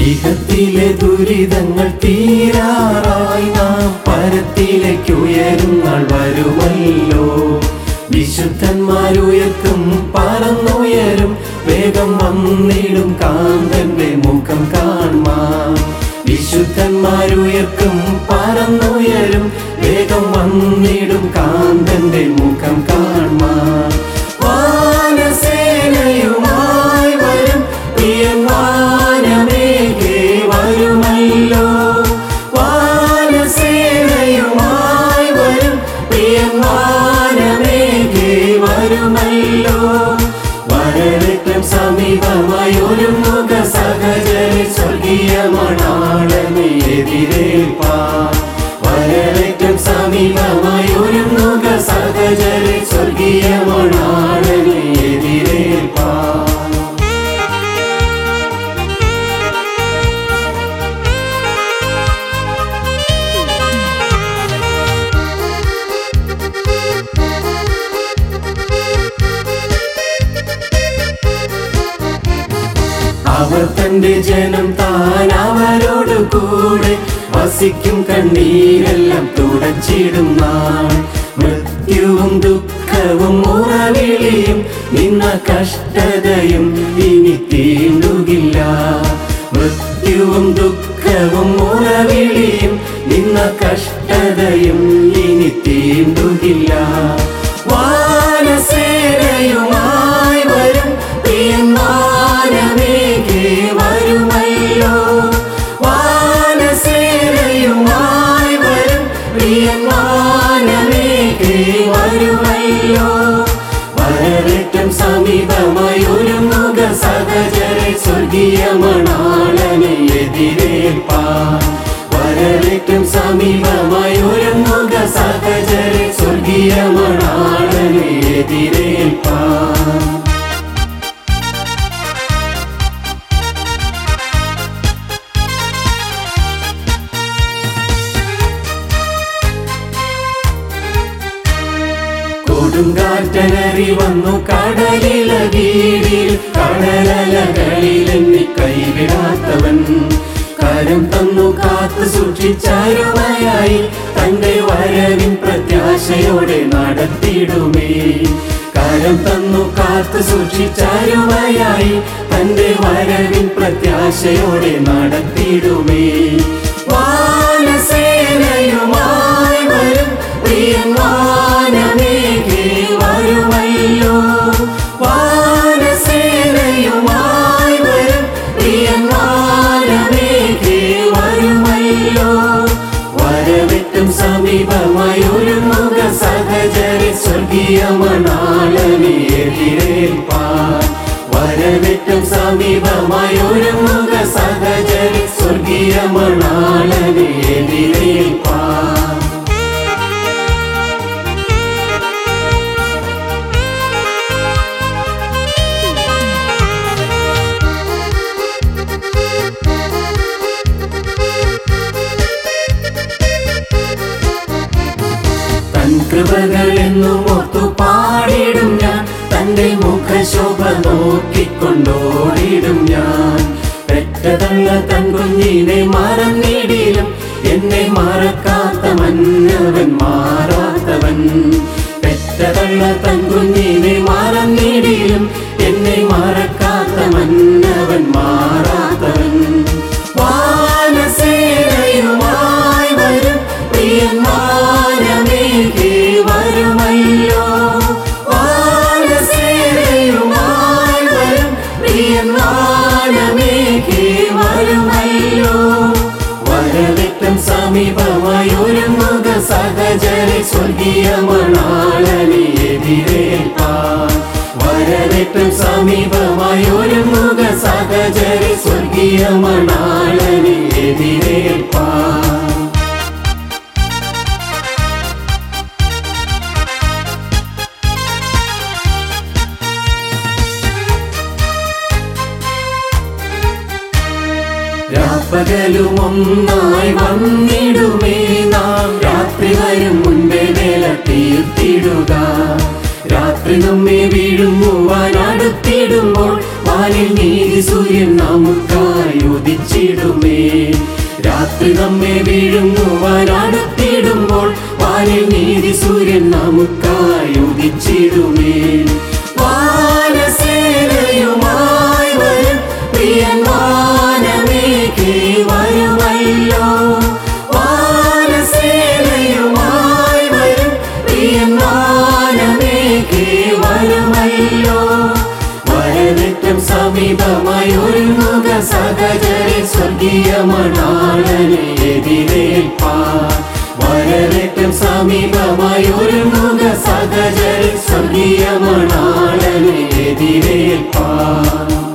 ഇഹത്തിലെ ദുരിതങ്ങൾ തീരാറായി നാം പരത്തിലേക്ക് ഉയരുന്നാൾ വരുമല്ലോ വിശുദ്ധന്മാരുയർക്കും പറന്നുയരും വേഗം വന്നിടും കാന്തന്റെ മുഖം കാൺമാൻ വിശുദ്ധന്മാരുയർക്കും പറന്നുയരും വേഗം വന്നിടും കാന്തന്റെ മുഖം കാൺമാൻ വാനസേനയുമായി വരും പ്രിയന്മാനമേകെ വരുമല്ലോ വാനസേനയുമായി വരും പ്രിയന്മാനമേകെ വരുമല്ലോ വരവേറ്റം സമീപമായി ഒരു മുഖ സഹചരി സ്വർഗീയ മണാളനെ എതിരേൽപ്പാൻ വരവേറ്റം സമീപമായി ഒരു മുഖ സഹചരി സ്വർഗീയ മണാളനെ എതിരേൽപ്പാൻ അവർ തന്റെ ജനം താൻ അവരോട് കൂടെ വസിക്കും കണ്ണീരെല്ലാം തുടച്ചിടും നാൾ മൃത്യുവും ദുഃഖവും ഉറവിളിയും നിന്ന കഷ്ടതയും ഇനി തീണ്ടുകില്ല മൃത്യുവും ദുഃഖവും ഉറവിളിയും നിന്ന കഷ്ടതയും ഇനി തീണ്ടുകില്ല വാനസേനയുമായി വരും പ്രിയന്മാനമേകെ വരുമല്ലോ വാനസേനയുമായി വരും പ്രിയന്മാനമേകെ വരുമല്ലോ വരവേറ്റം സമീപമായി ഒരു മുഖ സഹചരെ സ്വർഗീയ മണാളനെ എതിരേൽപ്പാൻ വരവേറ്റം സമീപമായി ഒരു മുഖ സഹചരെ സ്വർഗീയ മണാളനെ എതിരേൽപ്പാൻ കൊടുങ്കാറ്റലറി വന്നു കടലില വീടിൽ കടലലകളിൽ എന്നെ കൈവിടാത്തവൻ കരം തന്നു കാത്തു സൂക്ഷിച്ചരുമയായി തന്റെ വരവിൻ പ്രത്യാശയോടെ നടത്തിയിടുമേ കരം തന്നു കാത്തു സൂക്ഷിച്ചരുമയായി തന്റെ വരവിൻ പ്രത്യാശയോടെ നടത്തിയിടുമേ വാനസേനയുമായി വരും പ്രിയന്മാനമേകെ വരുമല്ലോ വാനസേനയുമായി വരും പ്രിയന്മാനമേകെ വരുമല്ലോ വരവെറ്റും സമീപമായി ഒരു മുഖ സഹചരി സ്വർഗീയ മണാളനെ എതിരേൽപ്പാൻ വരവെറ്റും സമീപമായി ഒരു മുഖ സഹചരി സ്വർഗീയ മണാളനെ എതിരേൽപ്പാൻ തൻ കൃപകളെന്നും ഓർത്തു പാടിടും ഞാൻ തന്റെ മുഖശോഭ നോക്കിക്കൊണ്ടോടിടും ഞാൻ പെറ്റതള്ള തൻ കുഞ്ഞിനെ മറന്നിടിലും എന്നെ മറക്കാത്ത മന്നവൻ മാറാത്തവൻ പെറ്റതള്ള തൻ കുഞ്ഞിനെ മറന്നിടിലും എന്നെ മറക്കാത്ത മന്നവൻ മാറാത്തവൻ വാനസേനയുമായി വരും പ്രിയന്മാനമേകെ വരുമല്ലോ വാനസേനയുമായി വരും പ്രിയന്മാനമേകെ വരുമല്ലോ വരവെറ്റം സമീപമായി ഒരു മുഖ സഹചരി സ്വർഗീയ മണാളനെ എതിരേൽപ്പാൻ വരവെറ്റം സമീപമായി ഒരു മുഖ സഹചരി സ്വർഗീയ മണാളനെ എതിരേൽപ്പാൻ രാപ്പകലും ഒന്നായി വന്നിടുമേ നാം രാത്രി വരും മുൻപേ വേല തീർത്തിടുക രാത്രി നമ്മെ വീഴുമുവാൻ അടുത്തിടുമ്പോൾ വാനിൽ നീതി സൂര്യൻ നമുക്കായി ഉദിച്ചിടുമേ രാത്രി നമ്മെ വിഴുങ്ങുവാൻ അടുത്തിടുമ്പോൾ വാനിൽ നീതി സൂര്യൻ നമുക്കായി ഉദിച്ചിടുമേ വാനസേനയുമായി വരും പ്രിയൻ വാനമേഘേ വരുമല്ലോ വാനസേനയുമായി വരും പ്രിയൻ വാനമേഘേ വരുമല്ലോ വരനറ്റം സമീപമായി ഒരുങ്ങുക സഹചരി സ്വർഗീയ മണാളനെ എതിരേൽപ്പാൻ വരനറ്റം സമീപമായി ഒരുങ്ങുക സഹചരി സ്വർഗീയ മണാളനെ എതിരേൽപ്പാൻ